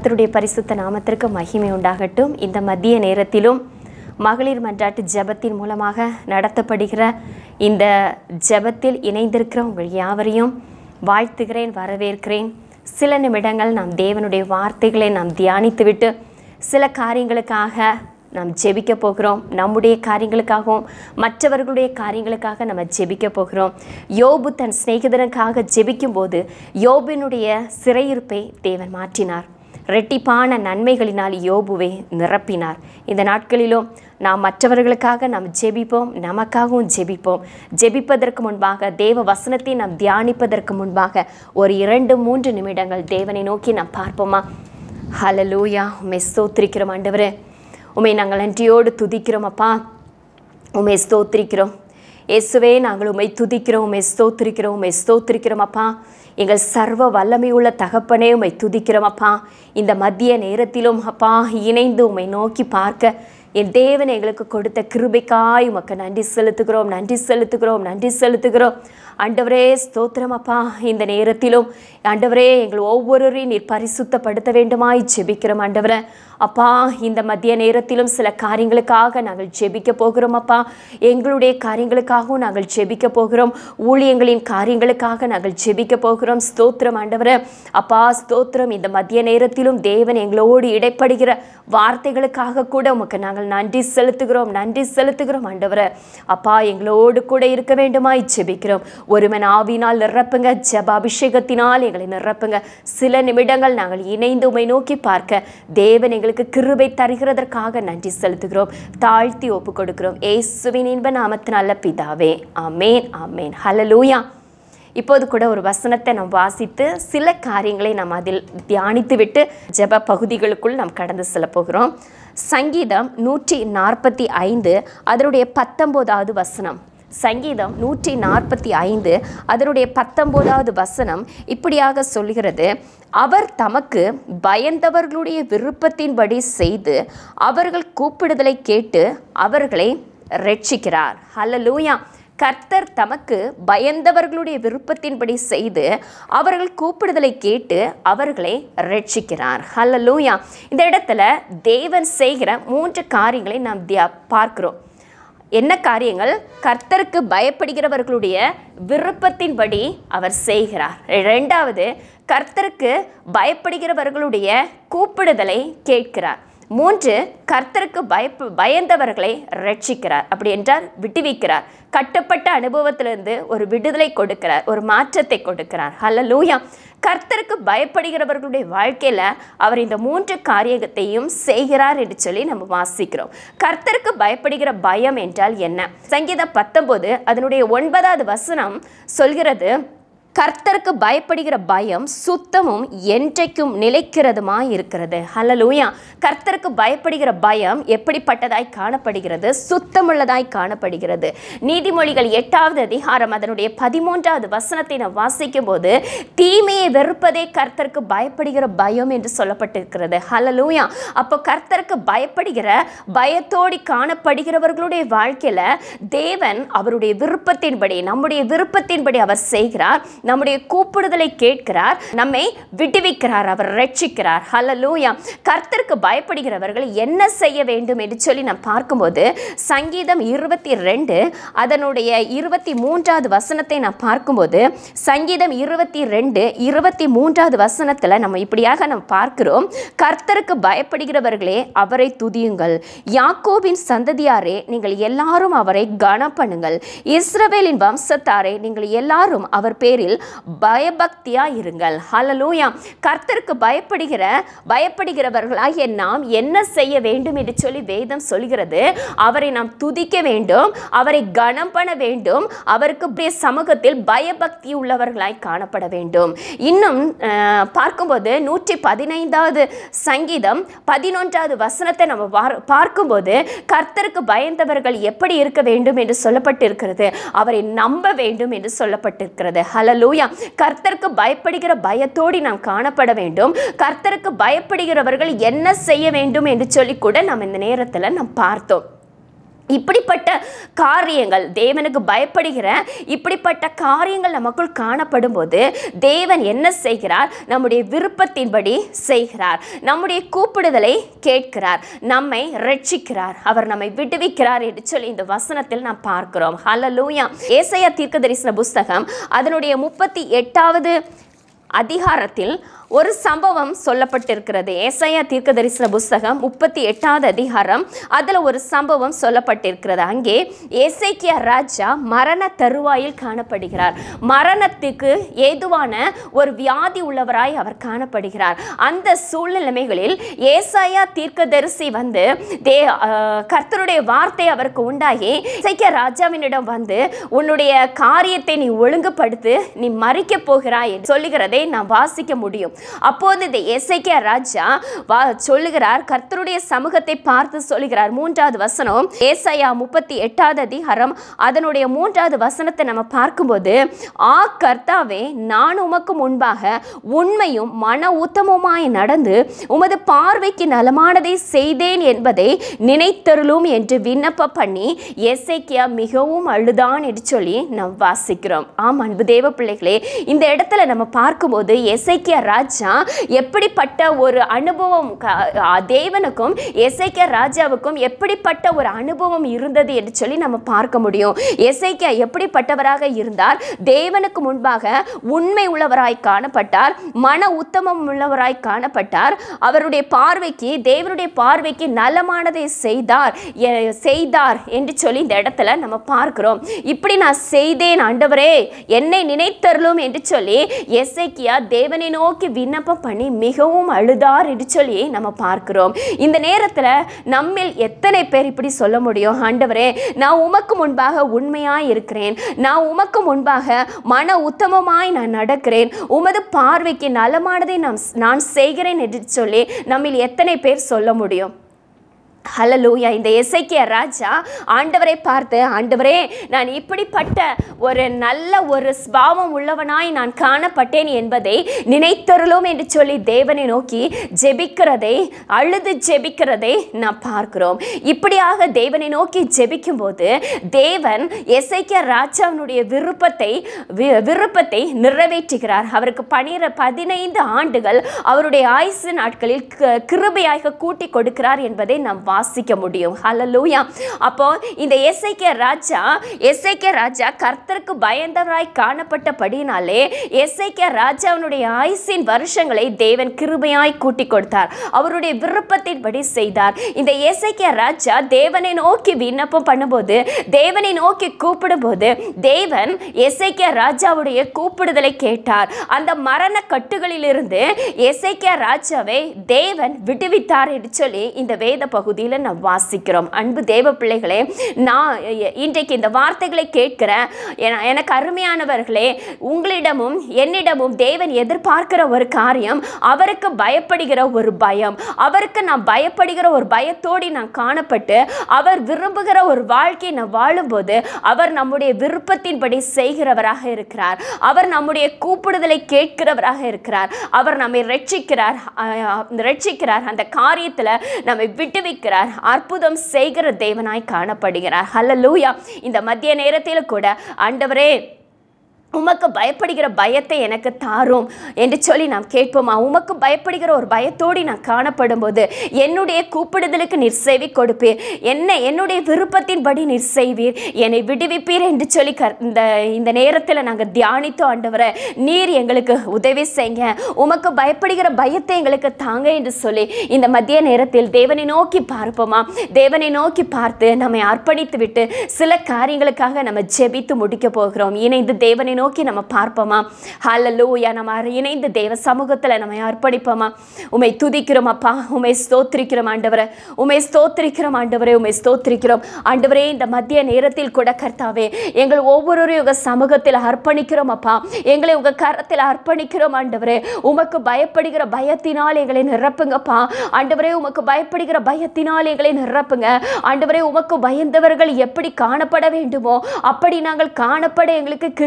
கர்த்தருடைய பரிசுத்த நாமத்திற்கு மகிமை உண்டாகட்டும் இந்த மதிய நேரத்திலும் மகளிர் மன்றாட்டு ஜெபத்தின் மூலமாக நடத்தப்படுகிற இந்த ஜெபத்தில் இணைந்திருக்கிற உங்கள் யாவரையும் வாழ்த்துகிறேன் வரவேற்கிறேன் சில நிமிடங்கள் நாம் தேவனுடைய வார்த்தைகளை நாம் தியானித்துவிட்டு சில காரியங்களுக்காக நாம் ஜெபிக்க போகிறோம் நம்முடைய காரியங்களுக்காகவும் மற்றவர்களுடைய காரியங்களுக்காக நம்ம ஜெபிக்க போகிறோம் யோபு தன் சிநேகிதனுக்காக ஜெபிக்கும்போது யோபினுடைய சிறையிருப்பை தேவன் மாற்றினார் ரெட்டிப்பான நன்மைகளினால் யோபுவை நிரப்பினார் இந்த நாட்களிலும் நாம் மற்றவர்களுக்காக நாம் ஜெபிப்போம் நமக்காகவும் ஜெபிப்போம் ஜெபிப்பதற்கு முன்பாக தேவ வசனத்தை நாம் தியானிப்பதற்கு முன்பாக ஒரு இரண்டு மூன்று நிமிடங்கள் தேவனை நோக்கி நாம் பார்ப்போமா ஹலலூயா உம்மை ஸ்தோத்திரிக்கிறோம் ஆண்டவரே உம்மை நாங்கள் நன்றியோடு துதிக்கிறோம் அப்பா உம்மை ஸ்தோத்திரிக்கிறோம் இயேசுவே நாங்கள் உம்மை துதிக்கிறோம் உம்மை ஸ்தோத்திரிக்கிறோம் உம்மை ஸ்தோத்திரிக்கிறோம் அப்பா எங்கள் சர்வ வல்லமை உள்ள தகப்பனே உம்மை துதிக்கிறோம் அப்பா இந்த மத்திய நேரத்திலும் அப்பா இணைந்து உம்மை நோக்கி பார்க்க என் தேவன் எங்களுக்கு கொடுத்த கிருபைக்காய் உமக்கு நன்றி செலுத்துகிறோம் நன்றி செலுத்துகிறோம் நன்றி செலுத்துகிறோம் ஆண்டவரே ஸ்தோத்திரம் அப்பா இந்த நேரத்திலும் ஆண்டவரே எங்கள் ஒவ்வொருவரையும் நீர் பரிசுத்தப்படுத்த வேண்டுமாய் ஜெபிக்கிறோம் ஆண்டவரே அப்பா இந்த மத்திய நேரத்திலும் சில காரியங்களுக்காக நாங்கள் ஜெபிக்க போகிறோம் அப்பா எங்களுடைய காரியங்களுக்காகவும் நாங்கள் ஜெபிக்க போகிறோம் ஊழியங்களின் காரியங்களுக்காக நாங்கள் ஜெபிக்க போகிறோம் ஸ்தோத்திரம் ஆண்டவரே அப்பா ஸ்தோத்திரம் இந்த மத்திய நேரத்திலும் தேவன் எங்களோடு இடைப்படுகிற வார்த்தைகளுக்காக கூட உமக்கு நாங்கள் நன்றி செலுத்துகிறோம் நன்றி செலுத்துகிறோம் ஆண்டவரே அப்பா எங்களோடு கூட இருக்க வேண்டுமாய் ஜெபிக்கிறோம் ஒருவன் ஆவினால் நிரப்புங்க ஜப அபிஷேகத்தினால் எங்களை நிரப்புங்க சில நிமிடங்கள் நாங்கள் இணைந்து உமை நோக்கி பார்க்க தேவன் எங்களுக்கு கிருபை தருகிறதற்காக நன்றி செலுத்துகிறோம் தாழ்த்தி ஒப்பு கொடுக்கிறோம் ஏசுவின் இன்ப நாமத்தினால பிதாவே ஆமேன் ஆமேன் ஹலலூயா இப்போது கூட ஒரு வசனத்தை நாம் வாசித்து சில காரியங்களை நாம் அதில் தியானித்து விட்டு ஜெப பகுதிகளுக்குள் நாம் கடந்து செல்ல போகிறோம் சங்கீதம் நூற்றி நாற்பத்தி ஐந்து அதனுடைய பத்தொம்போதாவது வசனம் சங்கீதம் நூற்றி நாற்பத்தி ஐந்து அதனுடைய பத்தொம்போதாவது வசனம் இப்படியாக சொல்கிறது அவர் தமக்கு பயந்தவர்களுடைய விருப்பத்தின்படி செய்து அவர்கள் கூப்பிடுதலை கேட்டு அவர்களை ரட்சிக்கிறார் ஹலலூயா கர்த்தர் தமக்கு பயந்தவர்களுடைய விருப்பத்தின்படி செய்து அவர்கள் கூப்பிடுதலை கேட்டு அவர்களை ரட்சிக்கிறார் ஹலலூயா இந்த இடத்துல தேவன் செய்கிற மூன்று காரியங்களை நாம் தியா பார்க்கிறோம் என்ன காரியங்கள் கர்த்தருக்கு பயப்படுகிறவர்களுடைய விருப்பத்தின்படி அவர் செய்கிறார் ரெண்டாவது கர்த்தருக்கு பயப்படுகிறவர்களுடைய கூப்பிடுதலை கேட்கிறார் மூன்று கர்த்தருக்கு பயப்பு பயந்தவர்களை ரட்சிக்கிறார் அப்படி என்றால் விடுவிக்கிறார் கட்டப்பட்ட அனுபவத்திலிருந்து ஒரு விடுதலை கொடுக்கிறார் ஒரு மாற்றத்தை கொடுக்கிறார் ஹலலூயா கர்த்தருக்கு பயப்படுகிறவர்களுடைய வாழ்க்கையில் அவர் இந்த மூன்று காரியத்தையும் செய்கிறார் என்று சொல்லி நம்ம வாசிக்கிறோம் கர்த்தருக்கு பயப்படுகிற பயம் என்றால் என்ன சங்கீதம் பத்தொன்பது அதனுடைய ஒன்பதாவது வசனம் சொல்கிறது கர்த்தருக்கு பயப்படுகிற பயம் சுத்தமும் என்றைக்கும் நிலைக்கிறதுமாய் இருக்கிறது ஹலலூயா கர்த்தருக்கு பயப்படுகிற பயம் எப்படிப்பட்டதாய் காணப்படுகிறது சுத்தமுள்ளதாய் காணப்படுகிறது நீதிமொழிகள் எட்டாவது அதிகாரம் அதனுடைய பதிமூன்றாவது வசனத்தை நாம் வாசிக்கும் போது தீமையை வெறுப்பதே கர்த்தருக்கு பயப்படுகிற பயம் என்று சொல்லப்பட்டிருக்கிறது ஹலலூயா அப்போ கர்த்தருக்கு பயப்படுகிற பயத்தோடி காணப்படுகிறவர்களுடைய வாழ்க்கையில் தேவன் அவருடைய விருப்பத்தின்படி நம்முடைய விருப்பத்தின்படி அவர் செய்கிறார் நம்முடைய கூப்பிடுதலை கேட்கிறார் நம்மை விடுவிக்கிறார் அவர் ரட்சிக்கிறார் ஹலலூயா கர்த்தருக்கு பயப்படுகிறவர்கள் என்ன செய்ய வேண்டும் என்று சொல்லி நாம் பார்க்கும்போது சங்கீதம் இருபத்தி ரெண்டு அதனுடைய இருபத்தி மூன்றாவது வசனத்தை நாம் பார்க்கும்போது சங்கீதம் இருபத்தி ரெண்டு இருபத்தி மூன்றாவது வசனத்தில் நம்ம இப்படியாக நாம் பார்க்கிறோம் கர்த்தருக்கு பயப்படுகிறவர்களே அவரை துதியுங்கள் யாக்கோபின் சந்ததியாரே நீங்கள் எல்லாரும் அவரை கனம் பண்ணுங்கள் இஸ்ரவேலின் வம்சத்தாரே நீங்கள் எல்லாரும் அவர் பேரில் பயபக்தியா இருங்கள் ஹலலூயா கர்த்தருக்கு பயப்படுகிற பயப்படுகிறவர்களாகிய நாம் என்ன செய்ய வேண்டும் என்று சொல்லி வேதம் சொல்கிறது அவரை நாம் துதிக்க வேண்டும் அவரை கனம் பண்ண வேண்டும் அவருக்கு அப்படியே சமூகத்தில் பயபக்தி உள்ளவர்களாய் காணப்பட வேண்டும் இன்னும் அஹ், பார்க்கும்போது நூற்றி பதினைந்தாவது சங்கீதம் பதினொன்றாவது வசனத்தை நம்ம வார்- பார்க்கும்போது கர்த்தருக்கு பயந்தவர்கள் எப்படி இருக்க வேண்டும் என்று சொல்லப்பட்டிருக்கிறது அவரை நம்ப வேண்டும் என்று சொல்லப்பட்டிருக்கிறது ஹலலூயா கர்த்தருக்கு பயப்படுகிற பயத்தோடு நாம் காணப்பட வேண்டும் கர்த்தருக்கு பயப்படுகிறவர்கள் என்ன செய்ய வேண்டும் என்று சொல்லி கூட நாம் இந்த நேரத்தில் நாம் பார்த்தோம் இப்படிப்பட்ட காரியங்கள் தேவனுக்கு பயப்படுகிற இப்படிப்பட்ட காரியங்கள் நமக்குள் காணப்படும் போது தேவன் என்ன செய்கிறார் நம்முடைய விருப்பத்தின்படி செய்கிறார் நம்முடைய கூப்பிடுதலை கேட்கிறார் நம்மை ரட்சிக்கிறார் அவர் நம்மை விடுவிக்கிறார் என்று சொல்லி இந்த வசனத்தில் நாம் பார்க்கிறோம் ஹalleluya ஏசாயா தீர்க்கதரிசன புஸ்தகம் அதனுடைய முப்பத்தி எட்டாவது அதிகாரத்தில் ஒரு சம்பவம் சொல்லப்பட்டிருக்கிறது ஏசாயா தீர்க்க தரிசன புஸ்தகம் முப்பத்தி எட்டாவது அதிகாரம் அதில் ஒரு சம்பவம் சொல்லப்பட்டிருக்கிறது அங்கே ஏசைக்கியா ராஜா மரண தருவாயில் காணப்படுகிறார் மரணத்துக்கு ஏதுவான ஒரு வியாதி உள்ளவராய் அவர் காணப்படுகிறார் அந்த சூழ்நிலைமைகளில் ஏசாயா தீர்க்கதரிசி வந்து தே அஹ், கர்த்தருடைய வார்த்தை அவருக்கு உண்டாகி இசைக்கிய ராஜாவினிடம் வந்து உன்னுடைய காரியத்தை நீ ஒழுங்குபடுத்து நீ மறிக்க போகிறாய் என்று சொல்லுகிறதை நான் வாசிக்க முடியும் அப்போது இந்த எசைக்கிய ராஜா வா சொல்லுகிறார் கர்த்தருடைய சமூகத்தை பார்த்து சொல்லுகிறார் மூன்றாவது வசனம் ஏசாயா முப்பத்தி எட்டாவது அதிகாரம் அதனுடைய மூன்றாவது வசனத்தை நம்ம பார்க்கும்போது ஆ கர்த்தாவே நான் உமக்கு முன்பாக உண்மையும் மன உத்தமமாய் நடந்து உமது பார்வைக்கு நலமானதை செய்தேன் என்பதை நினைத்தருளும் என்று விண்ணப்ப பண்ணி எசேக்கியா மிகவும் அழுதான் என்று சொல்லி நாம் வாசிக்கிறோம் ஆம் அன்பு தேவ பிள்ளைகளே இந்த இடத்துல நம்ம பார்க்கும்போது எசேக்கியா ராஜா எப்படிப்பட்ட ஒரு அனுபவம் க- ஆ, தேவனுக்கும் எசேக்கியா ராஜாவுக்கும் எப்படிப்பட்ட ஒரு அனுபவம் இருந்தது என்று சொல்லி நம்ம பார்க்க முடியும் எசேக்கியா எப்படிப்பட்டவராக இருந்தார் தேவனுக்கு முன்பாக உண்மை உள்ளவராய் காணப்பட்டார் மன உத்தமம் உள்ளவராய் காணப்பட்டார் அவருடைய பார்வைக்கு தேவனுடைய பார்வைக்கு நலமானதை செய்தார் எ- செய்தார் என்று சொல்லி இந்த இடத்துல நம்ம பார்க்கிறோம் இப்படி நான் செய்தேன் ஆண்டவரே என்னை நினைத்தருளும் என்று சொல்லி எசேக்கியா தேவனை நோக்கி விண்ணப்பம் பண்ணி மிகவும் அழுதார் என்று சொல்லி நம்ம பார்க்கிறோம் இந்த நேரத்தில் நம்மில் எத்தனை பேர் இப்படி சொல்ல முடியும் ஆண்டவரே நான் உமக்கு முன்பாக உண்மையாய் இருக்கிறேன் நான் உமக்கு முன்பாக மன உத்தமமாய் நான் நடக்கிறேன் உமது பார்வைக்கு நலமானதை நான் நான் செய்கிறேன் என்று சொல்லி நம்மில் எத்தனை பேர் சொல்ல முடியும் ஹலலூயா இந்த எசைக்கிய ராஜா ஆண்டவரை பார்த்து ஆண்டவரே நான் இப்படிப்பட்ட ஒரு நல்ல ஒரு ஸ்பாவம் உள்ளவனாய் நான் காணப்பட்டேன் என்பதை நினைத்தருளும் என்று சொல்லி தேவனை நோக்கி ஜெபிக்கிறதை அழுது ஜெபிக்கிறதை நாம் பார்க்கிறோம் இப்படியாக தேவனை நோக்கி ஜெபிக்கும் போது தேவன் எசைக்கிய ராஜாவினுடைய விருப்பத்தை வி- விருப்பத்தை நிறைவேற்றுகிறார் அவருக்கு பனிர பதினைந்து ஆண்டுகள் அவருடைய ஆயுசு நாட்களில் க- கிருபையாக கூட்டி கொடுக்கிறார் என்பதை நாம் வாசிக்க முடியும் ஹalleluya அப்போ இந்த எசேக்கியா ராஜா எசேக்கியா ராஜா கர்த்தருக்கு பயந்தவராய் காணப்பட்டபடினாலே எசேக்கியா ராஜாவினுடைய ஆயுசின் வருஷங்களை தேவன் கிருபையாய் கூட்டி கொடுத்தார் அவருடைய விருப்பத்தின்படி செய்தார் இந்த எசேக்கியா ராஜா தேவனை நோக்கி விண்ணப்பம் பண்ணும்போது தேவனை நோக்கி கூப்பிடும்போது தேவன் எசேக்கியா ராஜாவுடைய கூப்பிடுதலை கேட்டார் அந்த மரண கட்டுகளிலிருந்து எசேக்கியா ராஜாவை தேவன் விடுவித்தார் என்று சொல்லி இந்த வேத பகுதியில் நாம் வாசிக்கிறோம் அன்பு தேவ பிள்ளைகளே நான் இ- இன்றைக்கு இந்த வார்த்தைகளை கேட்கிற என- எனக்கு அருமையானவர்களே உங்களிடமும் என்னிடமும் தேவன் எதிர்பார்க்கிற ஒரு காரியம் அவருக்கு பயப்படுகிற ஒரு பயம் அவருக்கு நான் பயப்படுகிற ஒரு பயத்தோடு நான் காணப்பட்டு அவர் விரும்புகிற ஒரு வாழ்க்கையை நான் வாழும்போது அவர் நம்முடைய விருப்பத்தின்படி செய்கிறவராக இருக்கிறார் அவர் நம்முடைய கூப்பிடுதலை கேட்கிறவராக இருக்கிறார் அவர் நம்மை ரட்சிக்கிறார் அஹ், ரட்சிக்கிறார் அந்த காரியத்தில் நம்மை விட்டுவிக்கிறார் அற்புதம் செய்கிற தேவனாய் காணப்படுகிறார் ஹalleluya இந்த மத்திய நேரத்தில் கூட ஆண்டவரே உமக்கு பயப்படுகிற பயத்தை எனக்கு தாரும் என்று சொல்லி நாம் கேட்போமா உமக்கு பயப்படுகிற ஒரு பயத்தோடு நான் காணப்படும் போது என்னுடைய கூப்பிடுதலுக்கு நீர் செவி கொடுப்பீர் என்ன என்னுடைய விருப்பத்தின்படி நீர் செய்வீர் என்னை விடுவிப்பீர் என்று சொல்லி கர் இந்த இந்த நேரத்தில் நாங்கள் தியானித்தோம் ஆண்டவரை நீர் எங்களுக்கு உதவி செய்யுங்க உமக்கு பயப்படுகிற பயத்தை எங்களுக்கு தாங்க என்று சொல்லி இந்த மத்திய நேரத்தில் தேவனை நோக்கி பார்ப்போமா தேவனை நோக்கி பார்த்து நம்மை அர்ப்பணித்து விட்டு சில காரியங்களுக்காக நம்ம ஜெபித்து முடிக்க போகிறோம் இணைந்து தேவனை நோக்கி நம்ம பார்ப்போமா ஹalleluya நம்ம இணைந்து தேவ சமூகத்தில் நம்ம அர்ப்பணிப்போமா உமை துதிக்கிறோம் அப்பா உமை ஸ்தோத்திரிக்கிறோம் ஆண்டவரே உமை ஸ்தோத்திரிக்கிறோம் ஆண்டவரே உமை ஸ்தோத்திரிக்கிறோம் ஆண்டவரே இந்த மத்திய நேரத்தில் கூட கர்த்தாவே எங்கள் ஒவ்வொருவரையும் உங்க சமூகத்தில் அர்ப்பணிக்கிறோம் அப்பா எங்களை உங்க கரத்தில் அர்ப்பணிக்கிறோம் ஆண்டவரே உமக்கு பயப்படுகிற பயத்தினால் எங்களை நிரப்புங்கப்பா ஆண்டவரே உமக்கு பயப்படுகிற பயத்தினால் எங்களை நிரப்புங்க ஆண்டவரே உமக்கு பயந்தவர்கள் எப்படி காணப்பட வேண்டுமோ அப்படி நாங்கள் காணப்பட எங்களுக்கு கிருபை செய்யுங்க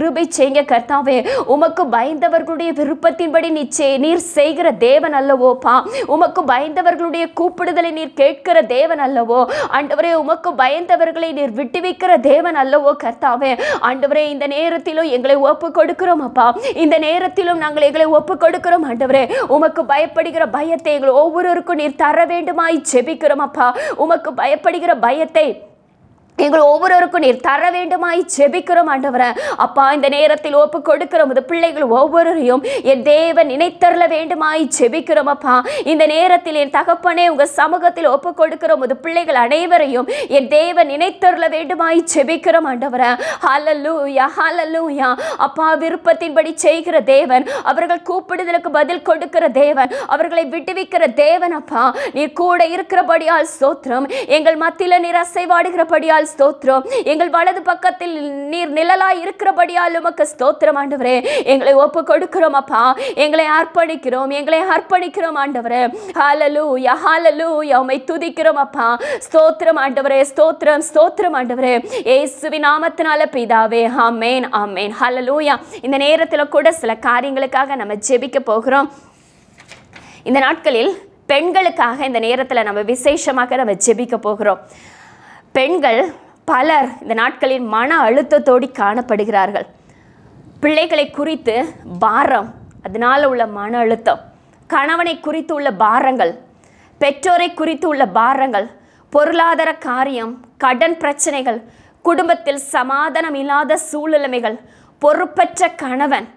செய்யுங்க கர்த்தாவே உமக்கு பயந்தவர்களுடைய விருப்பத்தின்படி நீ செய்- நீர் செய்கிற தேவன் அல்லவோப்பா உமக்கு பயந்தவர்களுடைய கூப்பிடுதலை நீர் கேட்கிற தேவன் அல்லவோ ஆண்டவரே உமக்கு பயந்தவர்களை நீர் விட்டுவிக்கிற தேவன் அல்லவோ கர்த்தாவே ஆண்டவரே இந்த நேரத்திலும் எங்களை ஒப்பு கொடுக்கிறோம் அப்பா இந்த நேரத்திலும் நாங்கள் எங்களை ஒப்பு கொடுக்கிறோம் ஆண்டவரே உமக்கு பயப்படுகிற பயத்தை எங்கள் ஒவ்வொருவருக்கும் நீர் தர வேண்டுமாய் ஜெபிக்கிறோம் அப்பா உமக்கு பயப்படுகிற பயத்தை எங்கள் ஒவ்வொருவருக்கும் நீர் தர வேண்டுமாய் ஜெபிக்கிறோம் ஆண்டவரே அப்பா இந்த நேரத்தில் ஒப்பு கொடுக்கிறோம் இந்த பிள்ளைகள் ஒவ்வொருவரையும் என் தேவன் நினைத்தரல வேண்டுமாய் ஜெபிக்கிறோம் அப்பா இந்த நேரத்தில் என் தகப்பனே உங்க சமூகத்தில் ஒப்பு கொடுக்கிறோம் இது பிள்ளைகள் அனைவரையும் என் தேவன் நினைத்தரல வேண்டுமாய் ஜெபிக்கிறோம் ஆண்டவரே ஹalleluya ஹalleluya அப்பா விருப்பத்தின்படி செய்கிற தேவன் அவர்கள் கூப்பிடுதலுக்கு பதில் கொடுக்கிற தேவன் அவர்களை விடுவிக்கிற தேவன் அப்பா நீர் கூட இருக்கிறபடியால் ஸ்தோத்திரம் எங்கள் மத்தியில நீர் அசைவாடுகிறபடியால் ஸ்தோத்திரம் எங்கள் வலது பக்கத்தில் நீர் நிழலாய் இருக்கிறபடியால் உமக்கு ஸ்தோத்திரம் ஆண்டவரே எங்களை ஒப்பு கொடுக்கிறோம் அப்பா எங்களை அர்ப்பணிக்கிறோம் எங்களை அர்ப்பணிக்கிறோம் ஆண்டவரே ஹalleluya ஹalleluya உம்மை துதிக்கிறோம் அப்பா ஸ்தோத்திரம் ஆண்டவரே ஸ்தோத்திரம் ஸ்தோத்திரம் ஆண்டவரே இயேசுவின் நாமத்தினால பிதாவே ஆமென் ஆமென் ஹalleluya இந்த நேரத்தில் கூட சில காரியங்களுக்காக நம்ம ஜெபிக்க போகிறோம் இந்த நாட்களில் பெண்களுக்காக இந்த நேரத்தில் நம்ம விசேஷமாக நம்ம ஜெபிக்க போகிறோம் பெண்கள் பலர் இந்த நாட்களில் மன அழுத்தத்தோடு காணப்படுகிறார்கள் பிள்ளைகளை குறித்து பாரம் அதனால் உள்ள மன அழுத்தம் கணவனை குறித்து உள்ள பாரங்கள் பெற்றோரை குறித்து உள்ள பாரங்கள் பொருளாதார காரியம் கடன் பிரச்சனைகள் குடும்பத்தில் சமாதானம் இல்லாத சூழ்நிலைமைகள் பொறுப்பற்ற கணவன்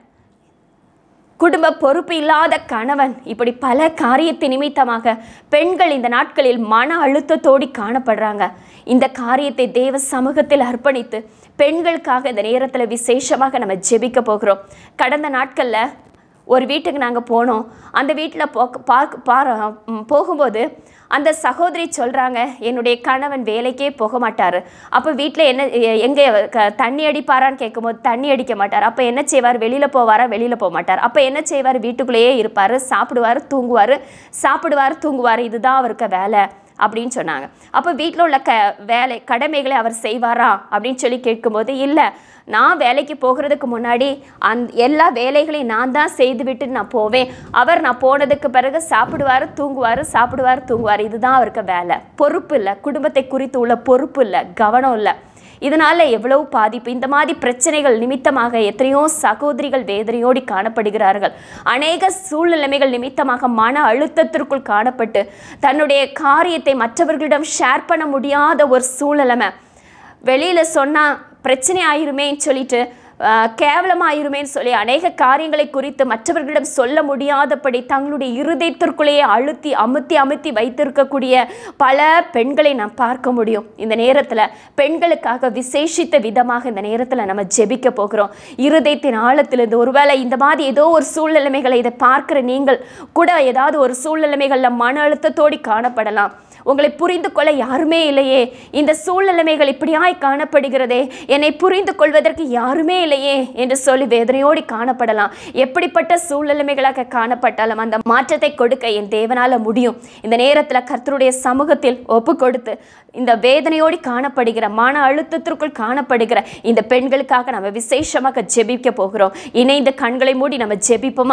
குடும்ப பொறுப்பு இல்லாத கணவன் இப்படி பல காரியத்தை நிமித்தமாக பெண்கள் இந்த நாட்களில் மன அழுத்தத்தோடி காணப்படுறாங்க இந்த காரியத்தை தேவ சமூகத்தில் அர்ப்பணித்து பெண்களுக்காக இந்த நேரத்தில் விசேஷமாக நம்ம ஜெபிக்க போகிறோம் கடந்த நாட்களில் ஒரு வீட்டுக்கு நாங்கள் போனோம் அந்த வீட்டில் போ பார்க்க பார ம், போகும்போது அந்த சகோதரி சொல்கிறாங்க என்னுடைய கணவன் வேலைக்கே போக மாட்டார் அப்போ வீட்டில் என்ன எ- எங்கே க தண்ணி அடிப்பாரான்னு கேட்கும்போது தண்ணி அடிக்க மாட்டார் அப்போ என்ன செய்வார் வெளியில் போவாரா வெளியில் போக மாட்டார் அப்போ என்ன செய்வார் வீட்டுக்குள்ளேயே இருப்பார் சாப்பிடுவார் தூங்குவார் சாப்பிடுவார் தூங்குவார் இதுதான் அவருக்கு வேலை அப்படின்னு சொன்னாங்க அப்போ வீட்டில் உள்ள க வேலை கடமைகளை அவர் செய்வாரா அப்படின்னு சொல்லி கேட்கும்போது இல்லை நான் வேலைக்கு போகிறதுக்கு முன்னாடி அந் எல்லா வேலைகளையும் நான் தான் செய்துவிட்டு நான் போவேன் அவர் நான் போனதுக்கு பிறகு சாப்பிடுவார் தூங்குவார் சாப்பிடுவார் தூங்குவார் இதுதான் அவருக்கு வேலை பொறுப்பு இல்லை குடும்பத்தை குறித்து உள்ள பொறுப்பு இல்லை கவனம் இல்லை இதனால எவ்வளவு பாதிப்பு இந்த மாதிரி பிரச்சனைகள் நிமித்தமாக எத்தனையோ சகோதரிகள் வேதனையோடி காணப்படுகிறார்கள் அநேக சூழ்நிலைமைகள் நிமித்தமாக மன அழுத்தத்திற்குள் காணப்பட்டு தன்னுடைய காரியத்தை மற்றவர்களிடம் ஷேர் பண்ண முடியாத ஒரு சூழ்நிலைமை வெளியில் சொன்னால் பிரச்சனை ஆயிருமேன்னு சொல்லிட்டு ஆஹ், கேவலமாயிருமேன்னு சொல்லி அநேக காரியங்களை குறித்து மற்றவர்களிடம் சொல்ல முடியாதபடி தங்களுடைய இருதயத்திற்குள்ளேயே அழுத்தி அமுத்தி அமுத்தி வைத்திருக்கக்கூடிய பல பெண்களை நாம் பார்க்க முடியும் இந்த நேரத்தில் பெண்களுக்காக விசேஷித்த விதமாக இந்த நேரத்தில் நம்ம ஜெபிக்க போகிறோம் இருதயத்தின் ஆழத்திலிருந்து ஒருவேளை இந்த மாதிரி ஏதோ ஒரு சூழ்நிலைமைகளை இதை பார்க்கிற நீங்கள் கூட ஏதாவது ஒரு சூழ்நிலைமைகளில் மன அழுத்தத்தோடி காணப்படலாம் உங்களை புரிந்து கொள்ள யாருமே இல்லையே இந்த சூழ்நிலைமைகள் இப்படியாய் காணப்படுகிறதே என்னை புரிந்து கொள்வதற்கு யாருமே இல்லையே என்று சொல்லி வேதனையோடி காணப்படலாம் எப்படிப்பட்ட சூழ்நிலைமைகளாக காணப்பட்டாலும் அந்த மாற்றத்தை கொடுக்க என் தேவனால முடியும் இந்த நேரத்தில் கர்த்தருடைய சமூகத்தில் ஒப்பு கொடுத்து இந்த வேதனையோடி காணப்படுகிற மன அழுத்தத்திற்குள் காணப்படுகிற இந்த பெண்களுக்காக நம்ம விசேஷமாக ஜெபிக்க போகிறோம் இணைந்த கண்களை மூடி நம்ம ஜெபிப்போமா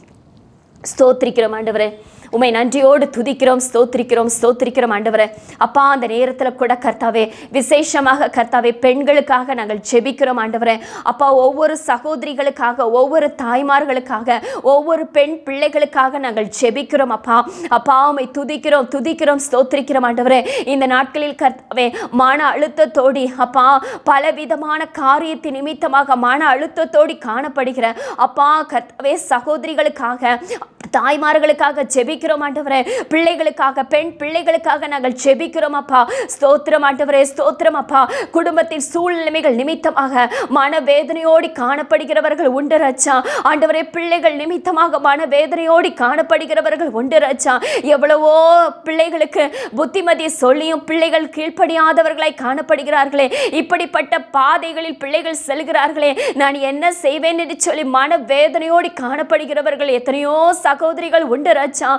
ஸ்தோத்திரிக்கிறோம் ஆண்டவரே உமை நன்றியோடு துதிக்கிறோம் ஸ்தோத்திரிக்கிறோம் ஸ்தோத்திரிக்கிறோம் ஆண்டவரே அப்பா அந்த நேரத்தில் கூட கர்த்தாவே விசேஷமாக கர்த்தாவே பெண்களுக்காக நாங்கள் ஜெபிக்கிறோம் ஆண்டவரே அப்பா ஒவ்வொரு சகோதரிகளுக்காக ஒவ்வொரு தாய்மார்களுக்காக ஒவ்வொரு பெண் பிள்ளைகளுக்காக நாங்கள் ஜெபிக்கிறோம் அப்பா அப்பா உமை துதிக்கிறோம் துதிக்கிறோம் ஸ்தோத்திரிக்கிறோம் ஆண்டவரே இந்த நாட்களில் கர்த்தாவே மன அழுத்தத்தோடி அப்பா பலவிதமான காரியத்தின் நிமித்தமாக மன அழுத்தத்தோடி காணப்படுகிற அப்பா கர்த்தாவே சகோதரிகளுக்காக தாய்மார்களுக்காக ஜெபிக்கிறோம் ஆண்டவரே பிள்ளைகளுக்காக பெண் பிள்ளைகளுக்காக நாங்கள் ஜெபிக்கிறோம் அப்பா ஸ்தோத்திரம் ஆண்டவரே ஸ்தோத்திரம் அப்பா குடும்பத்தின் சூழ்நிலைமைகள் நிமித்தமாக மனவேதனையோடி காணப்படுகிறவர்கள் உண்டு ரச்சா ஆண்டவரே பிள்ளைகள் நிமித்தமாக மனவேதனையோடி காணப்படுகிறவர்கள் உண்டு ரச்சா எவ்வளவோ பிள்ளைகளுக்கு புத்திமதி சொல்லியும் பிள்ளைகள் கீழ்ப்படியாதவர்களாய் காணப்படுகிறார்களே இப்படிப்பட்ட பாதைகளில் பிள்ளைகள் செல்கிறார்களே நான் என்ன செய்வேன் என்று சொல்லி மனவேதனையோடி காணப்படுகிறவர்கள் எத்தனையோ சகோதரிகள் உண்டு ராஜா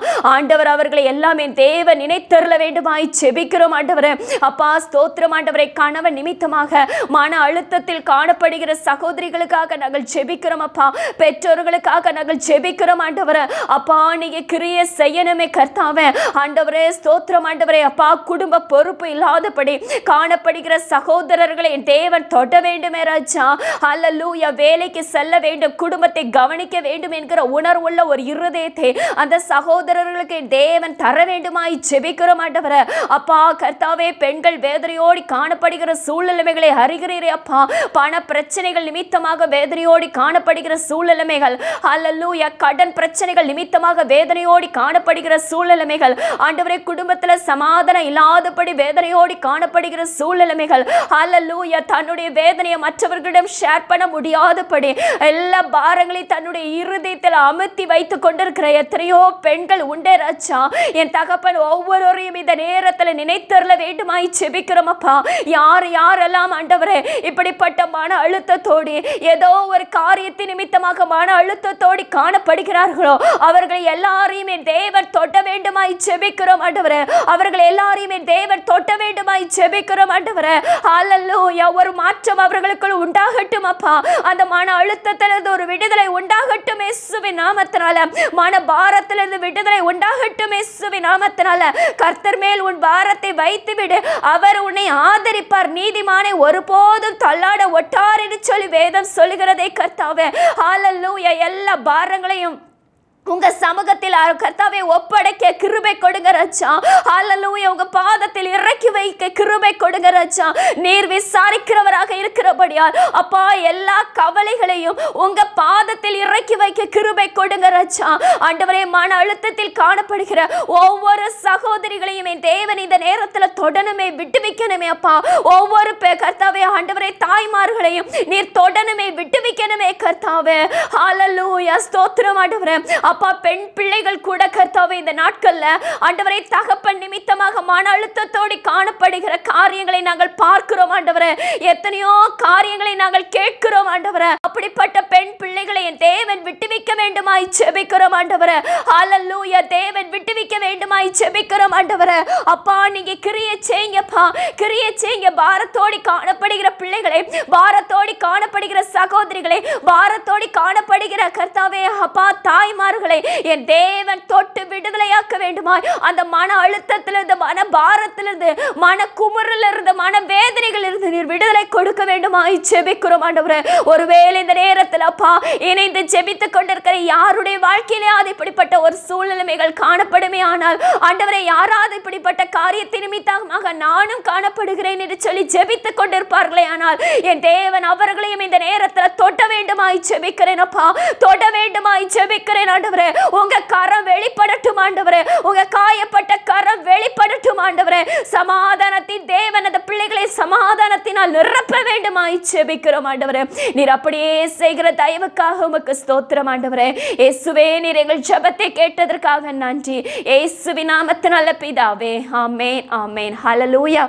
ஆண்டவர் அவர்களை எல்லாம் என் தேவன் நினைத்தருள வேண்டுமாய் செபிக்கிறோம் ஆண்டவரே அப்பா ஸ்தோத்திரம் ஆண்டவரை கணவன் நிமித்தமாக மன அழுத்தத்தில் காணப்படுகிற சகோதரிகளுக்காக நாங்கள் செபிக்கிறோம் அப்பா பெற்றோர்களுக்காக நாங்கள் செபிக்கிறோம் ஆண்டவரே அப்பா நீங்க கிரிய செய்யணுமே கர்த்தாவே ஆண்டவரே ஸ்தோத்திரம் ஆண்டவரே அப்பா குடும்ப பொறுப்பு இல்லாதபடி காணப்படுகிற சகோதரர்களை என் தேவன் தொட வேண்டுமே ராஜா அல்லூயா வேலைக்கு செல்ல வேண்டும் குடும்பத்தை கவனிக்க வேண்டும் என்கிற உணர்வுள்ள ஒரு இருதயத்தை அந்த சகோதரர்களுக்கு என் தேவன் தர வேண்டுமாய் ஜெபிக்கிறோம் ஆண்டவரே அப்பா கர்த்தாவே பெண்கள் வேதனையோடி காணப்படுகிற சூழ்நிலைமைகளை அறிகிறீரே அப்பா பண பிரச்சனைகள் நிமித்தமாக வேதனையோடி காணப்படுகிற சூழ்நிலைமைகள் அல்லூயா கடன் பிரச்சனைகள் நிமித்தமாக வேதனையோடி காணப்படுகிற சூழ்நிலைமைகள் ஆண்டவரே குடும்பத்துல சமாதானம் இல்லாதபடி வேதனையோடி காணப்படுகிற சூழ்நிலைமைகள் அல்லூயா தன்னுடைய வேதனையை மற்றவர்களிடம் ஷேர் பண்ண முடியாதபடி எல்லா பாரங்களையும் தன்னுடைய இருதயத்தில் அமர்த்தி வைத்துக் கொண்டிருக்கிற எத்தனையோ பெண்கள் உண்டே ராஜா என் தகப்பன் ஒவ்வொருவரையும் இந்த நேரத்தில் நினைத்தருள வேண்டுமாய் செபிக்கிறோம் அப்பா யார் யாரெல்லாம் ஆண்டவரே இப்படிப்பட்ட மன அழுத்தத்தோடு ஏதோ ஒரு காரியத்தின் நிமித்தமாக மன அழுத்தத்தோடு காணப்படுகிறார்களோ அவர்கள் எல்லாரையும் என் தேவன் தொட்ட வேண்டுமாய் செபிக்கிறோம் ஆண்டவரே அவர்கள் எல்லாரையும் என் தேவன் தொட்ட வேண்டுமாய் செபிக்கிறோம் ஆண்டவரே ஹalleluya ஒரு மாற்றம் அவர்களுக்குள் உண்டாகட்டும் அப்பா அந்த மன அழுத்தத்திலிருந்து ஒரு விடுதலை உண்டாகட்டும் இயேசுவின் நாமத்தினால மன பாரத்திலிருந்து விடுதலை உண்டாகட்டும் இயேசுவின் நாமத்தினால கர்த்தர் மேல் உன் பாரத்தை வைத்து விடு அவர் உன்னை ஆதரிப்பார் நீதிமானை ஒருபோதும் தள்ளாட ஒட்டார் என்று சொல்லி வேதம் சொல்லுகிறதே கர்த்தாவே ஹalleluya எல்லா பாரங்களையும் உங்க சமூகத்தில் அ- கர்த்தாவே ஒப்படைக்க கிருபை கொடுங்க ராஜா ஹalleluya உங்க பாதத்தில் இறக்கி வைக்க கிருபை கொடுங்க ராஜா நீர் விசாரிக்கிறவராக இருக்கிறபடியால் அப்பா எல்லா கவலைகளையும் உங்க பாதத்தில் இறக்கி வைக்க கிருபை கொடுங்க ராஜா ஆண்டவரே மன அழுத்தத்தில் காணப்படுகிற ஒவ்வொரு சகோதரிகளையும் என் தேவன் இந்த நேரத்தில் தொடனுமே விட்டுவிக்கணுமே அப்பா ஒவ்வொரு பே- கர்த்தாவே ஆண்டவரே தாய்மார்களையும் நீர் தொடனுமே விட்டுவிக்கணுமே கர்த்தாவே ஹalleluya ஸ்தோத்திரம் ஆண்டவரே அப்பா பெண் பிள்ளைகள் கூட கர்த்தாவே இந்த நாட்கள்ல ஆண்டவரே தகப்பன் நிமித்தமாக மன அழுத்தத்தோடு காணப்படுகிற காரியங்களை நாங்கள் பார்க்கிறோம் ஆண்டவரே எத்தனையோ காரியங்களை நாங்கள் கேட்கிறோம் ஆண்டவரே அப்படிப்பட்ட பெண் பிள்ளைகளை என் தேவன் விட்டுவிக்க வேண்டுமாய் செபிக்கிறோம் ஆண்டவரே ஹalleluya தேவன் விட்டுவிக்க வேண்டுமாய் செபிக்கிறோம் ஆண்டவரே அப்பா நீங்க கிரிய செய்யுங்கப்பா கிரிய செய்யுங்க பாரத்தோடி காணப்படுகிற பிள்ளைகளை பாரத்தோடி காணப்படுகிற சகோதரிகளை பாரத்தோடி காணப்படுகிற கர்த்தாவே அப்பா தாய்மார்களை என் தேவன் தொட்டு விடுதலையாக்க வேண்டுமாய் அந்த மன அழுத்தத்திலிருந்து மன பாரத்திலிருந்து மன குமுறிலிருந்து மன வேதனைகளிலிருந்து நீர் விடுதலை கொடுக்க வேண்டுமாய் செபிக்கிறோம் ஆண்டவரே ஒருவேளை இந்த நேரத்தில் அப்பா இணைந்து ஜெபித்துக் கொண்டிருக்கிற யாருடைய வாழ்க்கையிலே அது இப்படிப்பட்ட ஒரு சூழ்நிலைமைகள் காணப்படுமே ஆனால் ஆண்டவரே யாராவது இப்படிப்பட்ட காரியத்தின் நிமித்தமாக நானும் காணப்படுகிறேன் என்று சொல்லி ஜெபித்துக் கொண்டிருப்பார்களே ஆனால் என் தேவன் அவர்களையும் இந்த நேரத்தில் தொட்ட வேண்டுமாய் ஜெபிக்கிறேன் அப்பா தொட வேண்டுமாய் ஜெபிக்கிறேன் ஆண்டவரே உங்க கரம் வெளிப்படட்டும் ஆண்டவரே உங்க காயப்பட்ட கரம் வெளிப்படட்டும் ஆண்டவரே சமாதானத்தின் தேவன் அந்த பிள்ளைகளை சமாதானத்தினால் நிரப்ப வேண்டுமாய் ஜெபிக்கிறோம் ஆண்டவரே நீர் அப்படியே செய்கிற தயவுக்காக உமக்கு ஸ்தோத்திரம் ஆண்டவரே இயேசுவே நீர் எங்கள் ஜெபத்தை கேட்டதற்காக நன்றி இயேசுவின் நாமத்தினால பிதாவே ஆமேன் ஆமேன் ஹalleluya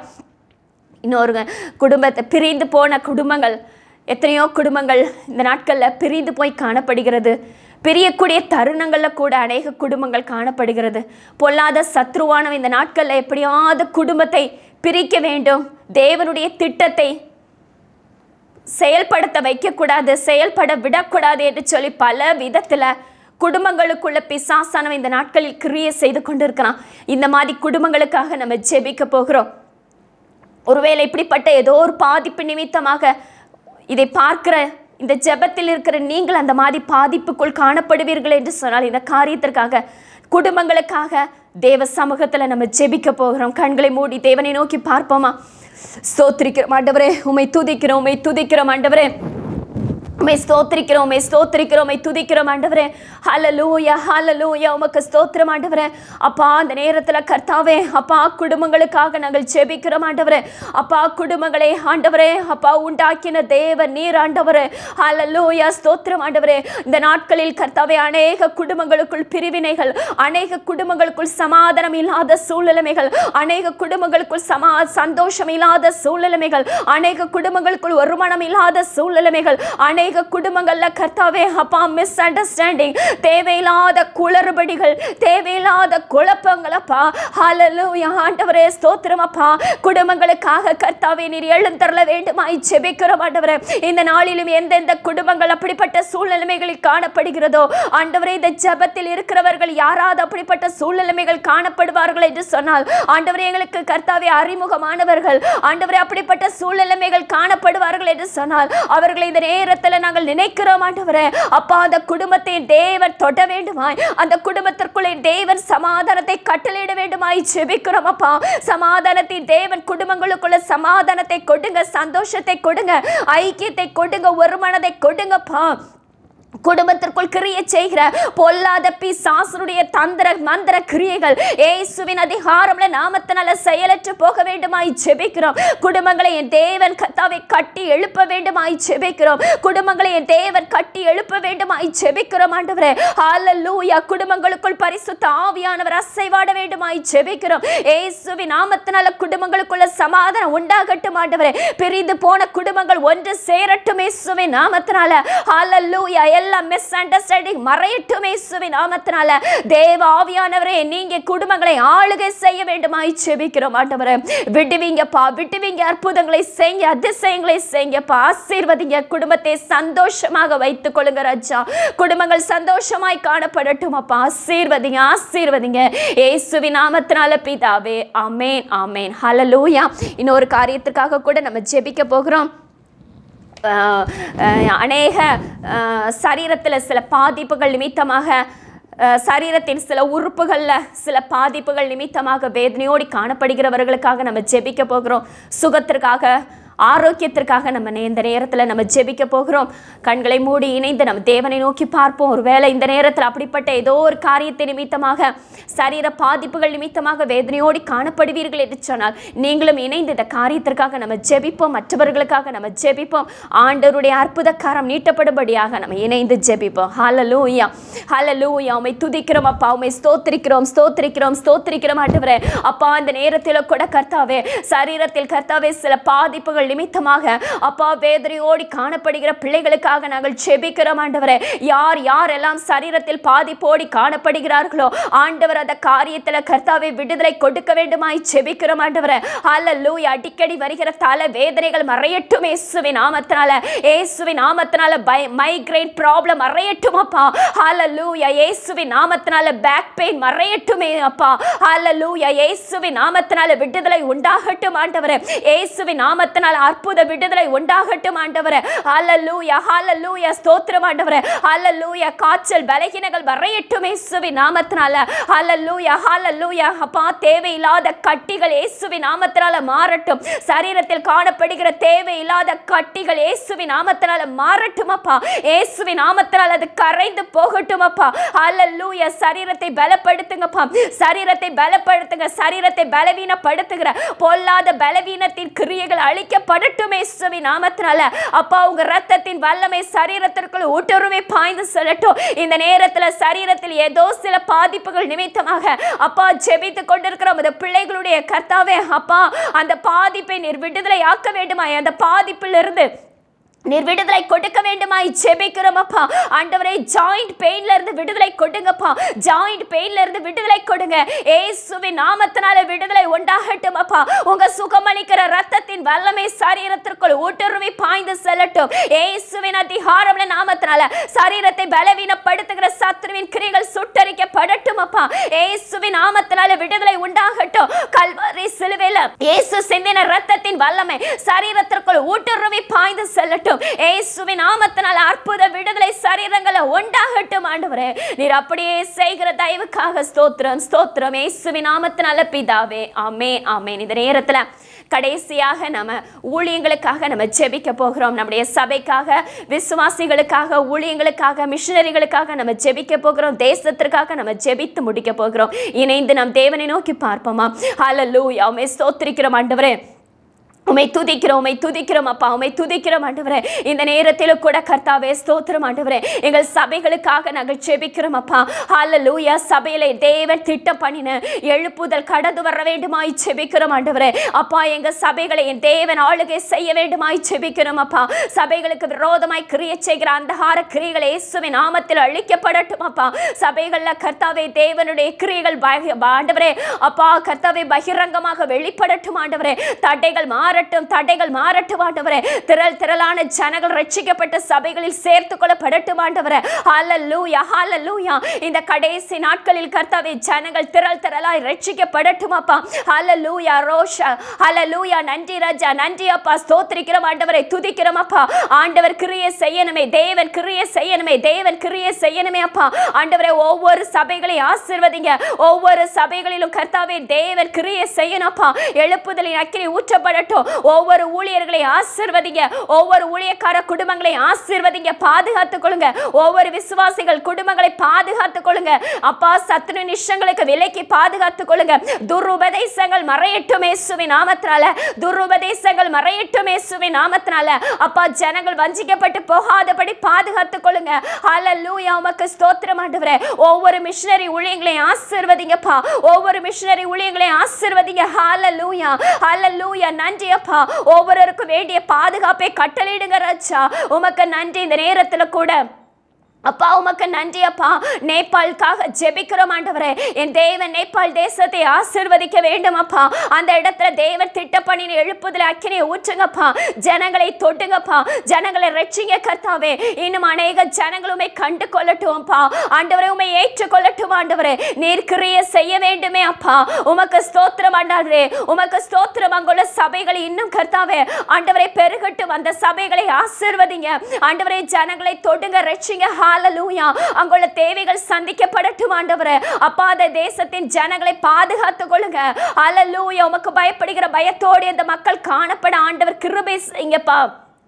இன்னொரு குடும்பத்தை பிரிந்து போன குடும்பங்கள் எத்தனையோ குடும்பங்கள் இந்த நாட்களில் பிரிந்து போய் காணப்படுகிறது பிரியக்கூடிய தருணங்களில் கூட அநேக குடும்பங்கள் காணப்படுகிறது பொல்லாத சத்ருவானவன் இந்த நாட்களில் எப்படியாவது குடும்பத்தை பிரிக்க வேண்டும் தேவனுடைய திட்டத்தை செயல்படுத்த வைக்கக்கூடாது செயல்பட விடக்கூடாது என்று சொல்லி பல விதத்தில் குடும்பங்களுக்குள்ள பிசாசானவன் இந்த நாட்களில் கிரியை செய்து கொண்டிருக்கிறான் இந்த மாதிரி குடும்பங்களுக்காக நம்ம ஜெபிக்க போகிறோம் ஒருவேளை இப்படிப்பட்ட ஏதோ ஒரு பாதிப்பு நிமித்தமாக இதை பார்க்கிற இந்த ஜெபத்தில் இருக்கிற நீங்கள் அந்த மாதிரி பாதிப்புக்குள் காணப்படுவீர்கள் என்று சொன்னால் இந்த காரியத்திற்காக குடும்பங்களுக்காக தேவ சமூகத்தில் நம்ம ஜெபிக்க போகிறோம் கண்களை மூடி தேவனை நோக்கி பார்ப்போமா ஸ்தோத்திரிக்கிறோம் ஆண்டவரே உமை துதிக்கிறோம் உமை துதிக்கிறோம் ஆண்டவரே உமை ஸ்தோத்திரிக்கிறோம் உமை ஸ்தோத்திரிக்கிறோம் உமை துதிக்கிறோம் ஆண்டவரே ஹalleluya ஹalleluya உமக்கு ஸ்தோத்திரம் ஆண்டவரே அப்பா அந்த நேரத்தில் கர்த்தாவே அப்பா குடும்பங்களுக்காக நாங்கள் ஜெபிக்கிறோம் ஆண்டவரே அப்பா குடும்பங்களை ஆண்டவரே அப்பா உண்டாக்கின தேவ நீர் ஆண்டவரே ஹalleluya ஸ்தோத்திரம் ஆண்டவரே இந்த நாட்களில் கர்த்தாவே அநேக குடும்பங்களுக்குள் பிரிவினைகள் அநேக குடும்பங்களுக்குள் சமாதானம் இல்லாத சூழ்நிலைமைகள் அநேக குடும்பங்களுக்குள் சமா சந்தோஷம் இல்லாத சூழ்நிலைமைகள் அநேக குடும்பங்களுக்குள் ஒருமனம் இல்லாத சூழ்நிலைமைகள் அநேக அநேக குடும்பங்கள்ல கர்த்தாவே அப்பா மிஸ் அண்டர்ஸ்டாண்டிங் தேவையில்லாத குளறுபடிகள் தேவையில்லாத குழப்பங்களப்பா ஹalleluya ஆண்டவரே ஸ்தோத்திரம் அப்பா குடும்பங்களுக்காக கர்த்தாவே நீர் எழுந்தருள வேண்டுமாய் ஜெபிக்கிறோம் ஆண்டவரே இந்த நாளிலும் எந்தெந்த குடும்பங்கள் அப்படிப்பட்ட சூழ்நிலைமைகளில் காணப்படுகிறதோ ஆண்டவரே இந்த ஜெபத்தில் இருக்கிறவர்கள் யாராவது அப்படிப்பட்ட சூழ்நிலைமைகள் காணப்படுவார்கள் என்று சொன்னால் ஆண்டவரே எங்களுக்கு கர்த்தாவே அறிமுகமானவர்கள் ஆண்டவரே அப்படிப்பட்ட சூழ்நிலைமைகள் காணப்படுவார்கள் என்று சொன்னால் அவர்களை இந்த நேரத்தில் நாங்கள் நினைக்கிறோம் ஆண்டவரே அப்பா அந்த குடும்பத்தை தேவன் தொட வேண்டுமாய் அந்த குடும்பத்திற்குள்ளே தேவன் சமாதானத்தை கட்டளையிட வேண்டுமாய் ஜெபிக்கிறோம் அப்பா சமாதானத்தின் தேவன் குடும்பங்களுக்குள்ள சமாதானத்தை கொடுங்க சந்தோஷத்தை கொடுங்க ஐக்கியத்தை கொடுங்க ஒரு மனதை கொடுங்கப்பா குடும்பத்திற்குள் கிரியை செய்கிற பொல்லாத பிசாசனுடைய தந்திர மந்திர கிரியைகள் ஏசுவின் அதிகாரம்ல நாமத்தினால செயலற்று போக வேண்டுமாய் ஜெபிக்கிறோம் குடும்பங்களை என் தேவன் கத்தாவை கட்டி எழுப்ப வேண்டுமாய் ஜெபிக்கிறோம் குடும்பங்களை என் தேவன் கட்டி எழுப்ப வேண்டுமாய் ஜெபிக்கிறோம் ஆண்டவரே ஹalleluya குடும்பங்களுக்குள் பரிசுத்த ஆவியானவர் அசைவாட வேண்டுமாய் ஜெபிக்கிறோம் ஏசுவின் நாமத்தினால குடும்பங்களுக்குள்ள சமாதானம் உண்டாகட்டும் ஆண்டவரே பிரிந்து போன குடும்பங்கள் ஒன்று சேரட்டும் இயேசுவின் நாமத்தினால ஹalleluya எல்லாம் மிஸ் அண்டர்ஸ்டாண்டிங் மறையட்டும் இயேசுவின் நாமத்தினால தேவ ஆவியானவரே நீங்க குடும்பங்களை ஆளுகை செய்ய வேண்டுமாய் ஜெபிக்கிறோம் ஆண்டவரே விடுவீங்கப்பா விடுவீங்க அற்புதங்களை செய்யுங்க அதிசயங்களை செய்யுங்கப்பா ஆசீர்வதிங்க குடும்பத்தை சந்தோஷமாக வைத்துக் கொள்ளுங்க ராஜா குடும்பங்கள் சந்தோஷமாய் காணப்படட்டும் அப்பா ஆசீர்வதிங்க ஆசீர்வதிங்க இயேசுவின் நாமத்தினால பிதாவே ஆமேன் ஆமேன் ஹalleluya இன்னொரு காரியத்திற்காக கூட நம்ம ஜெபிக்க போகிறோம் அஹ், அஹ், அநேக சரீரத்தில் சில பாதிப்புகள் நிமித்தமாக அஹ், சரீரத்தின் சில உறுப்புகளில் சில பாதிப்புகள் நிமித்தமாக வேதனையோடி காணப்படுகிறவர்களுக்காக நம்ம ஜெபிக்க போகிறோம் சுகத்திற்காக ஆரோக்கியத்திற்காக நம்ம நே- இந்த நேரத்தில் நம்ம ஜெபிக்க போகிறோம் கண்களை மூடி இணைந்து நம்ம தேவனை நோக்கி பார்ப்போம் ஒருவேளை இந்த நேரத்தில் அப்படிப்பட்ட ஏதோ ஒரு காரியத்தை நிமித்தமாக சரீர பாதிப்புகள் நிமித்தமாக வேதனையோடி காணப்படுவீர்கள் என்று சொன்னால் நீங்களும் இணைந்து இந்த காரியத்திற்காக நம்ம ஜெபிப்போம் மற்றவர்களுக்காக நம்ம ஜெபிப்போம் ஆண்டவருடைய அற்புத கரம் நீட்டப்படும்படியாக நம்ம இணைந்து ஜெபிப்போம் ஹalleluya ஹalleluya உம்மை துதிக்கிறோம் அப்பா உம்மை ஸ்தோத்திரிக்கிறோம் ஸ்தோத்திரிக்கிறோம் ஸ்தோத்திரிக்கிறோம் ஆண்டவரே அப்பா இந்த நேரத்தில் கூட கர்த்தாவே சரீரத்தில் கர்த்தாவே சில பாதிப்புகள் நிமித்தமாக அப்பா வேதனையோடி காணப்படுகிற பிள்ளைகளுக்காக நாங்கள் ஜெபிக்கிறோம் ஆண்டவரே யார் யாரெல்லாம் சரீரத்தில் பாதிப்போடி காணப்படுகிறார்களோ ஆண்டவர் அந்த காரியத்தில் கர்த்தாவே விடுதலை கொடுக்க வேண்டுமாய் ஜெபிக்கிறோம் ஆண்டவரே ஹalleluya அடிக்கடி வருகிற தல வேதனைகள் மறையட்டும் இயேசுவின் நாமத்தினால இயேசுவின் நாமத்தினால பை மைக்ரைன் ப்ராப்ளம் மறையட்டும் அப்பா ஹalleluya இயேசுவின் நாமத்தினால பேக் பெயின் மறையட்டுமே அப்பா ஹalleluya இயேசுவின் நாமத்தினால விடுதலை உண்டாகட்டும் ஆண்டவரே இயேசுவின் நாமத்தினால அற்புத விடுதலை உண்டாகட்டும் ஆண்டவரே ஹalleluya ஹalleluya ஸ்தோத்திரம் ஆண்டவரே ஹalleluya காய்ச்சல் பலகீனங்கள் மறையட்டும் இயேசுவின் நாமத்தினால ஹalleluya ஹalleluya அப்பா தேவையில்லாத கட்டிகள் இயேசுவின் நாமத்தினால மாறட்டும் சரீரத்தில் காணப்படுகிற தேவையில்லாத கட்டிகள் இயேசுவின் நாமத்தினால மாறட்டும் அப்பா இயேசுவின் நாமத்தினால அது கரைந்து போகட்டும் அப்பா ஹalleluya சரீரத்தை பலப்படுத்துங்கப்பா சரீரத்தை பலப்படுத்துங்க சரீரத்தை பலவீனப்படுத்துகிற பொல்லாத பலவீனத்தின் கிரியைகள் அழிக்கப்படட்டும் இயேசுவின் நாமத்தினால அப்பா உங்க ரத்தத்தின் வல்லமை சரீரத்திற்குள் ஊட்டுருமை பாய்ந்து செல்லட்டும் இந்த நேரத்துல சரீரத்தில் ஏதோ சில பாதிப்புகள் நிமித்தமாக அப்பா ஜெபித்து கொண்டிருக்கிற உமது பிள்ளைகளுடைய கர்த்தாவே அப்பா அந்த பாதிப்பை நீர் விடுதலை ஆக்க வேண்டுமாய் அந்த பாதிப்பிலிருந்து நீர் விடுதலை கொடுக்க வேண்டுமாய் ஜெபிக்கிறோம் அப்பா ஆண்டவரே ஜாயிண்ட் பெயின்ல இருந்து விடுதலை கொடுங்கப்பா ஜாயிண்ட் பெயின்ல இருந்து விடுதலை கொடுங்க ஏசுவின் நாமத்தினால விடுதலை உண்டாகட்டும் அப்பா உங்க சுகமளிக்கிற ரத்தத்தின் வல்லமை சரீரத்திற்குள் ஊட்டுருவி பாய்ந்து செல்லட்டும் ஏசுவின் அதிகாரம்ல நாமத்தினால சரீரத்தை பலவீனப்படுத்துகிற சத்ருவின் கிரிகள் சுட்டரிக்கப்படட்டும் அப்பா ஏசுவின் நாமத்தினால விடுதலை உண்டாகட்டும் கல்வாரி சிலுவையில இயேசு சிந்தின ரத்தத்தின் வல்லமை சரீரத்திற்குள் ஊட்டுருவி பாய்ந்து செல்லட்டும் இயேசுவின் நாமத்தினால அற்புத விடுதலை சரீரங்களை உண்டாகட்டும் ஆண்டவரே நீர் அப்படியே செய்கிற தயவுக்காக ஸ்தோத்திரம் ஸ்தோத்திரம் இயேசுவின் நாமத்தினால பிதாவே ஆமென் ஆமென் இந்த நேரத்துல கடைசியாக நம்ம ஊழியங்களுக்காக நம்ம ஜெபிக்க போகிறோம் நம்முடைய சபைக்காக விசுவாசிகளுக்காக ஊழியங்களுக்காக மிஷனரிகளுக்காக நம்ம ஜெபிக்க போகிறோம் தேசத்திற்காக நம்ம ஜெபித்து முடிக்க போகிறோம் இணைந்து நம் தேவனை நோக்கி பார்ப்போமா ஹalleluya உம்மை ஸ்தோத்திரிக்கிறோம் ஆண்டவரே உமை துதிக்கிறோம் உமை துதிக்கிறோம் அப்பா உமை துதிக்கிறோம் ஆண்டவரே இந்த நேரத்திலும் கூட கர்த்தாவே ஸ்தோத்திரம் ஆண்டவரே எங்கள் சபைகளுக்காக நாங்கள் ஜெபிக்கிறோம் அப்பா ஹalleluya சபையிலே தேவன் திட்டம் பண்ணின எழுப்புதல் கடந்து வர வேண்டுமாய் ஜெபிக்கிறோம் ஆண்டவரே அப்பா எங்க சபைகளை என் தேவன் ஆளுகை செய்ய வேண்டுமாய் ஜெபிக்கிறோம் அப்பா சபைகளுக்கு விரோதமாய் கிரியை செய்கிற அந்தகார கிரியைகள் இயேசுவின் நாமத்தில் அழிக்கப்படட்டும் அப்பா சபைகள்ல கர்த்தாவே தேவனுடைய கிரியைகள் பகி- ஆண்டவரே அப்பா கர்த்தாவே பகிரங்கமாக வெளிப்படட்டும் ஆண்டவரே தடைகள் மாறட்டும் தடைகள் மாறட்டும் ஆண்டவரே திரள் திரளான ஜனங்கள் ரட்சிக்கப்பட்ட சபைகளில் சேர்த்து கொள்ளப்படட்டும் ஆண்டவரே ஹalleluya ஹalleluya இந்த கடைசி நாட்களில் கர்த்தாவே ஜனங்கள் திரள் திரளாய் ரட்சிக்கப்படட்டும் அப்பா ஹalleluya ரோஷா ஹalleluya நன்றி ராஜா நன்றி அப்பா ஸ்தோத்திரிக்கிறோம் ஆண்டவரை துதிக்கிறோம் அப்பா ஆண்டவர் கிரியை செய்யணுமே தேவன் கிரியை செய்யணுமே தேவன் கிரியை செய்யணுமே அப்பா ஆண்டவரே ஒவ்வொரு சபைகளையும் ஆசீர்வதிங்க ஒவ்வொரு சபைகளிலும் கர்த்தாவே தேவன் கிரியை செய்யணும் அப்பா எழுப்புதலின் அக்கினி ஊற்றப்படட்டும் ஒவ்வொரு ஊழியர்களை ஆசீர்வதிங்க ஒவ்வொரு ஊழியக்கார குடும்பங்களை ஆசீர்வதிங்க பாதுகாத்துக் கொள்ளுங்க ஒவ்வொரு விசுவாசிகள் குடும்பங்களை பாதுகாத்துக் கொள்ளுங்க அப்பா சத்துரு நிஷங்களுக்கு விலைக்கு பாதுகாத்துக் கொள்ளுங்க துருபதேசங்கள் மறையட்டும் இயேசுவின் நாமத்தினால துருபதேசங்கள் மறையட்டும் இயேசுவின் நாமத்தினால அப்பா ஜனங்கள் வஞ்சிக்கப்பட்டு போகாதபடி பாதுகாத்துக் கொள்ளுங்க ஹalleluya உமக்கு ஸ்தோத்திரம் ஆண்டவரே ஒவ்வொரு மிஷனரி ஊழியங்களையும் ஆசீர்வதிங்கப்பா ஒவ்வொரு மிஷனரி ஊழியங்களையும் ஆசீர்வதிங்க ஹalleluya ஹalleluya நன்றி அப்பா ஒவ்வொருவருக்கும் வேண்டிய பாதுகாப்பை கட்டளையிடுங்க ராஜா உமக்கு நன்றி இந்த நேரத்துல கூட அப்பா உமக்கு நன்றி அப்பா நேபாளுக்காக ஜெபிக்கிறோம் ஆண்டவரே என் தேவன் நேபாள் தேசத்தை ஆசீர்வதிக்க வேண்டும் அப்பா அந்த இடத்துல தேவன் திட்ட பண்ணின எழுப்புதல் அக்கினியை ஊற்றுங்கப்பா ஜனங்களை தொட்டுங்கப்பா ஜனங்களை ரட்சிங்க கர்த்தாவே இன்னும் அநேக ஜனங்களுமே கண்டு கொள்ளட்டும்ப்பா ஆண்டவரே உமை ஏற்றுக்கொள்ளட்டும் ஆண்டவரே நீர் கிரியை செய்ய வேண்டுமே அப்பா உமக்கு ஸ்தோத்திரம் ஆண்டவரே உமக்கு ஸ்தோத்திரம் அங்குள்ள சபைகளை இன்னும் கர்த்தாவே ஆண்டவரை பெருகட்டும் அந்த சபைகளை ஆசீர்வதிங்க ஆண்டவரே ஜனங்களை தொடுங்க ரட்சிங்க ஹalleluya அங்குள்ள தேவைகள் சந்திக்கப்படட்டும் ஆண்டவரே அப்பா அந்த தேசத்தின் ஜனங்களை பாதுகாத்துக் கொள்ளுங்க ஹalleluya உமக்கு பயப்படுகிற பயத்தோடு இந்த மக்கள் காணப்பட ஆண்டவர் கிருபை செய்யுங்கப்பா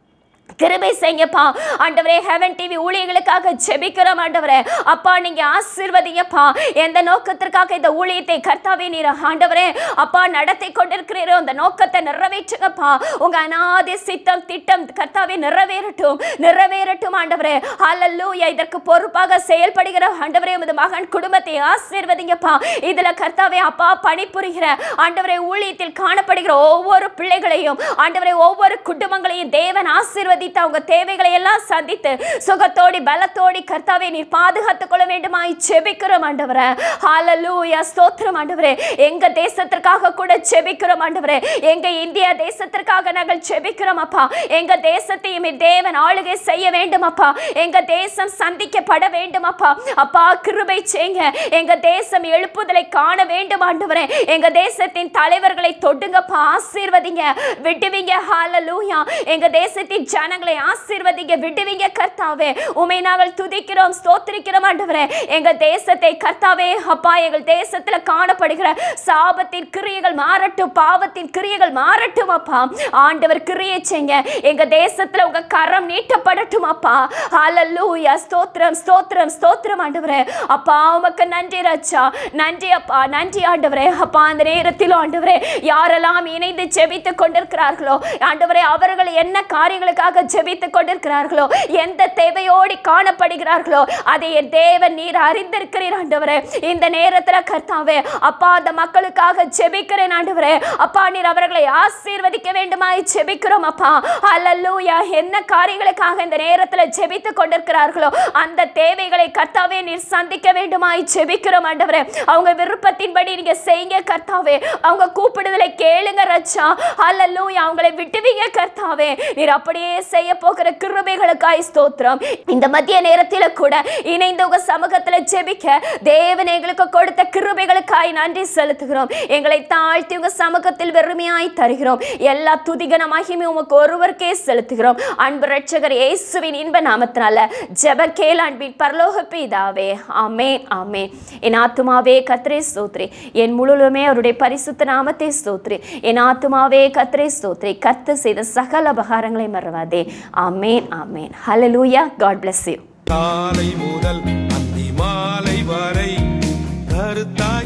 கிருபை செய்யுங்கப்பா ஆண்டவரே ஹெவன் டிவி ஊழியர்களுக்காக ஜெபிக்கிறோம் ஆண்டவரே அப்பா நீங்க ஆசீர்வதிங்கப்பா எந்த நோக்கத்திற்காக இந்த ஊழியத்தை கர்த்தாவே நீர் ஆண்டவரே அப்பா நடத்தி கொண்டிருக்கிறீரோ அந்த நோக்கத்தை நிறைவேற்றுங்கப்பா உங்க அநாதி சித்தம் திட்டம் கர்த்தாவே நிறைவேறட்டும் நிறைவேறட்டும் ஆண்டவரே ஹalleluya இதற்கு பொறுப்பாக செயல்படுகிற ஆண்டவரே உமது மகன் குடும்பத்தை ஆசீர்வதிங்கப்பா இதுல கர்த்தாவே அப்பா பணிபுரிகிற ஆண்டவரே ஊழியத்தில் காணப்படுகிற ஒவ்வொரு பிள்ளைகளையும் ஆண்டவரே ஒவ்வொரு குடும்பங்களையும் தேவன் ஆசீர்வதித்து அவங்க தேவைகளை எல்லாம் சந்தித்து சுகத்தோடி பலத்தோடி கர்த்தாவே நீர் பாதுகாத்துக் கொள்ள வேண்டுமாய் ஜெபிக்கிறோம் ஆண்டவரே ஹalleluya ஸ்தோத்திரம் ஆண்டவரே எங்க தேசத்திற்காக கூட ஜெபிக்கிறோம் ஆண்டவரே எங்க இந்தியா தேசத்திற்காக நாங்கள் ஜெபிக்கிறோம் அப்பா எங்க தேசத்தையும் என் தேவன் ஆளுகை செய்ய வேண்டும் அப்பா எங்க தேசம் சந்திக்கப்பட வேண்டும் அப்பா அப்பா கிருபை செய்யுங்க எங்க தேசம் எழுப்புதலை காண வேண்டும் ஆண்டவரே எங்க தேசத்தின் தலைவர்களை தொடுங்கப்பா ஆசீர்வதிங்க விடுவீங்க ஹalleluya எங்க தேசத்தின் ஜனங்களை ஆசீர்வதிங்க விடுவீங்க கர்த்தாவே உமை நாங்கள் துதிக்கிறோம் ஸ்தோத்திரிக்கிறோம் ஆண்டவரே எங்க தேசத்தை கர்த்தாவே அப்பா எங்கள் தேசத்துல காணப்படுகிற சாபத்தின் கிரியைகள் மாறட்டும் பாவத்தின் கிரியைகள் மாறட்டும் அப்பா ஆண்டவர் கிரியை செய்யுங்க எங்க தேசத்துல உங்க கரம் நீட்டப்படட்டும் அப்பா ஹalleluya ஸ்தோத்திரம் ஸ்தோத்திரம் ஸ்தோத்திரம் ஆண்டவரே அப்பா உமக்கு நன்றி ராஜா நன்றி அப்பா நன்றி ஆண்டவரே அப்பா அந்த நேரத்தில் ஆண்டவரே யாரெல்லாம் இணைந்து ஜெபித்துக் கொண்டிருக்கிறார்களோ ஆண்டவரே அவர்கள் என்ன காரியங்களுக்காக ஜெபித்துக் கொண்டிருக்கிறார்களோ எந்த தேவையோடி காணப்படுகிறார்களோ அதை என் தேவன் நீர் அறிந்திருக்கிறீர் ஆண்டவரே இந்த நேரத்துல கர்த்தாவே அப்பா அந்த மக்களுக்காக ஜெபிக்கிறேன் ஆண்டவரே அப்பா நீர் அவர்களை ஆசீர்வதிக்க வேண்டுமாய் ஜெபிக்கிறோம் அப்பா அல்லூயா என்ன காரியங்களுக்காக இந்த நேரத்துல ஜெபித்துக் கொண்டிருக்கிறார்களோ அந்த தேவைகளை கர்த்தாவே நீர் சந்திக்க வேண்டுமாய் ஜெபிக்கிறோம் ஆண்டவரே அவங்க விருப்பத்தின்படி நீங்க செய்யுங்க கர்த்தாவே அவங்க கூப்பிடுதலை கேளுங்க ரச்சா அல்லூயா அவங்களை விட்டுவீங்க கர்த்தாவே நீர் அப்படியே செய்ய போகிற கிருபைகளுக்காய் ஸ்தோத்திரம் இந்த மத்திய நேரத்தில் கூட இணைந்து உங்க சமூகத்துல ஜெபிக்க தேவன் எங்களுக்கு கொடுத்த கிருபைகளுக்காய் நன்றி செலுத்துகிறோம் எங்களை தாழ்த்தி உங்க சமூகத்தில் வெறுமையாய் தருகிறோம் எல்லா துதிகன மகிமை உமக்கு ஒருவருக்கே செலுத்துகிறோம் அன்பு ரட்சகர் இயேசுவின் இன்ப நாமத்தினால ஜெப கேள் அன்பின் பரலோக பிதாவே ஆமென் ஆமென் என் ஆத்துமாவே கத்ரே ஸ்தோத்ரி என் முழுவதுமே அவருடைய பரிசுத்த நாமத்தை ஸ்தோத்ரி என் ஆத்துமாவே கத்ரே ஸ்தோத்ரி கர்த்த செய்த சகல உபகாரங்களை மறவாதே ஆமென் ஆமென் ஹalleluya god bless you காலை முதல் அந்தி மாலை வரை கருத்தாய்